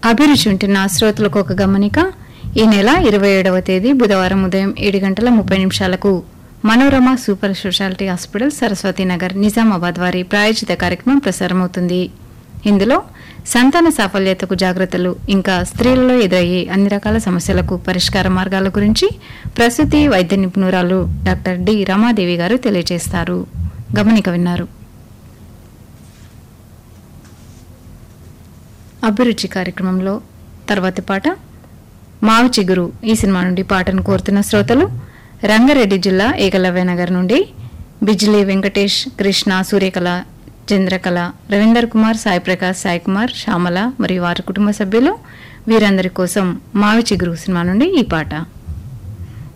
అభిరుచి ఉంటున్న శ్రోతలకు ఒక గమనిక ఈ నెల ఇరవై ఏడవ తేదీ బుధవారం ఉదయం ఏడు గంటల ముప్పై నిమిషాలకు Manorama super speciality hospital Saraswathi Nagar Nizamabad వారి ప్రాయోజిత కార్యక్రమం ప్రసారమవుతుంది ఇందులో సంతాన సాఫల్యతకు జాగ్రత్తలు ఇంకా స్త్రీలలో ఎదురయ్యే అన్ని రకాల సమస్యలకు పరిష్కార మార్గాల గురించి ప్రసూతి వైద్య నిపుణురాలు డాక్టర్ డి రమాదేవి గారు తెలియజేస్తారు గమనిక విన్నారు అభిరుచి కార్యక్రమంలో తర్వాతి పాట మావి చిగురు ఈ సినిమా నుండి పాటను కోరుతున్న శ్రోతలు రంగారెడ్డి జిల్లా ఏకలవ్య నగర్ నుండి బిజ్లీ వెంకటేష్ కృష్ణ సూర్యకళ చంద్రకళ రవీందర్ కుమార్ సాయి ప్రకాష్ సాయి కుమార్ శ్యామల మరియు వారి కుటుంబ సభ్యులు వీరందరి కోసం మావి చిగురు సినిమా నుండి ఈ పాట